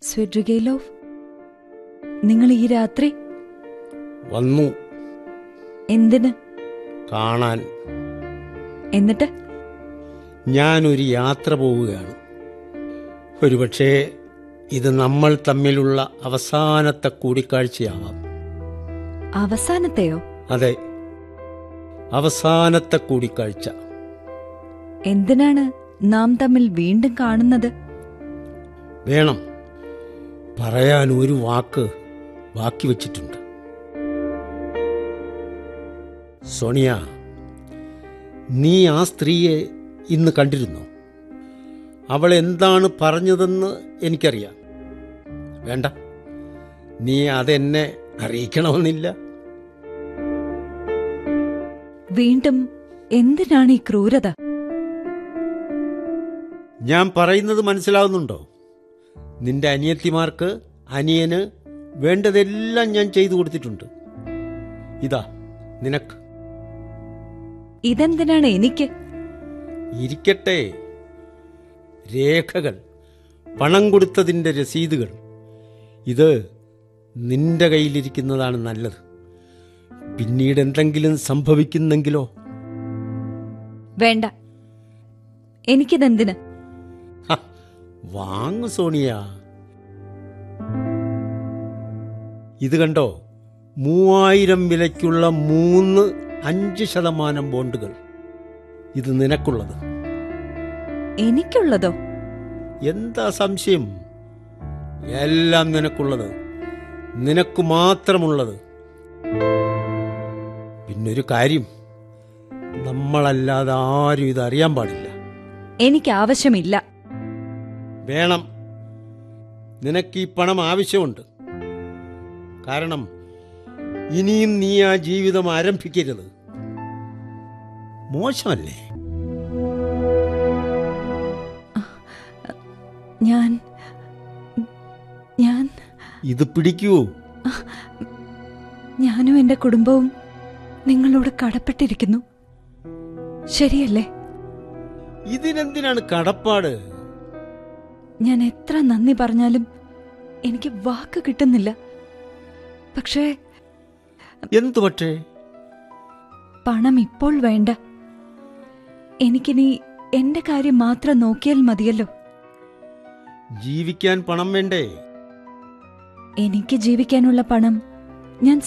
സ്വെഡ്രിഗേലോവ് നിങ്ങൾ ഈ രാത്രി വന്നു എന്തിന് കാണാൻ എന്നിട്ട് ഞാനൊരു യാത്ര പോവുകയാണ് ഒരുപക്ഷേ ഇത് നമ്മൾ തമ്മിലുള്ള അവസാനത്തെ കൂടിക്കാഴ്ചയാവാം അവസാനത്തെയോ അതെ അവസാനത്തെ കൂടിക്കാഴ്ച എന്തിനാണ് നാം തമ്മിൽ വീണ്ടും കാണുന്നത് വേണം പറയാൻ ഒരു വാക്ക് ബാക്കി വച്ചിട്ടുണ്ട് സോണിയ നീ ആ സ്ത്രീയെ ഇന്ന് കണ്ടിരുന്നോ അവൾ എന്താണ് പറഞ്ഞതെന്ന് എനിക്കറിയാം വേണ്ട നീ അതെന്നെ അറിയിക്കണമെന്നില്ല വീണ്ടും എന്തിനാണ് ഈ ക്രൂരത ഞാൻ പറയുന്നത് മനസ്സിലാവുന്നുണ്ടോ നിന്റെ അനിയത്തിമാർക്ക് അനിയന് വേണ്ടതെല്ലാം ഞാൻ ചെയ്തു കൊടുത്തിട്ടുണ്ട് ഇതാ നിനക്ക് ഇതെന്തിനാണ് എനിക്ക് ഇരിക്കട്ടെ രേഖകൾ പണം കൊടുത്തതിൻ്റെ രസീതുകൾ ഇത് നിന്റെ കയ്യിലിരിക്കുന്നതാണ് നല്ലത് പിന്നീട് എന്തെങ്കിലും സംഭവിക്കുന്നെങ്കിലോ വേണ്ട എനിക്കിതെന്തിന് ഹ, വാങ്ങു സോണിയ ഇത് കണ്ടോ മൂവായിരം വിലയ്ക്കുള്ള മൂന്ന് അഞ്ച് ശതമാനം ബോണ്ടുകൾ ഇത് നിനക്കുള്ളത് എനിക്കുള്ളതോ എന്താ സംശയം എല്ലാം നിനക്കുള്ളത് നിനക്ക് മാത്രമുള്ളത് പിന്നൊരു കാര്യം നമ്മളല്ലാതെ ആരും ഇത് അറിയാൻ പാടില്ല എനിക്ക് ആവശ്യമില്ല വേണം നിനക്ക് ഈ പണം ആവശ്യമുണ്ട് കാരണം ഇനിയും നീ ആ ജീവിതം ആരംഭിക്കരുത് മോശമല്ലേ ഞാൻ ഞാൻ ഇത് പിടിക്കൂ ഞാനും എന്റെ കുടുംബവും നിങ്ങളോട് കടപ്പെട്ടിരിക്കുന്നു ശരിയല്ലേ ഇതിനെന്തിനാണ് കടപ്പാട് ഞാൻ എത്ര നന്ദി പറഞ്ഞാലും എനിക്ക് വാക്ക് കിട്ടുന്നില്ല പക്ഷേ എന്തു പക്ഷേ പണം ഇപ്പോൾ വേണ്ട എനിക്കിനി എന്റെ കാര്യം മാത്രം നോക്കിയാൽ മതിയല്ലോ ജീവിക്കാൻ പണം വേണ്ടേ എനിക്ക് ജീവിക്കാനുള്ള പണം ഞാൻ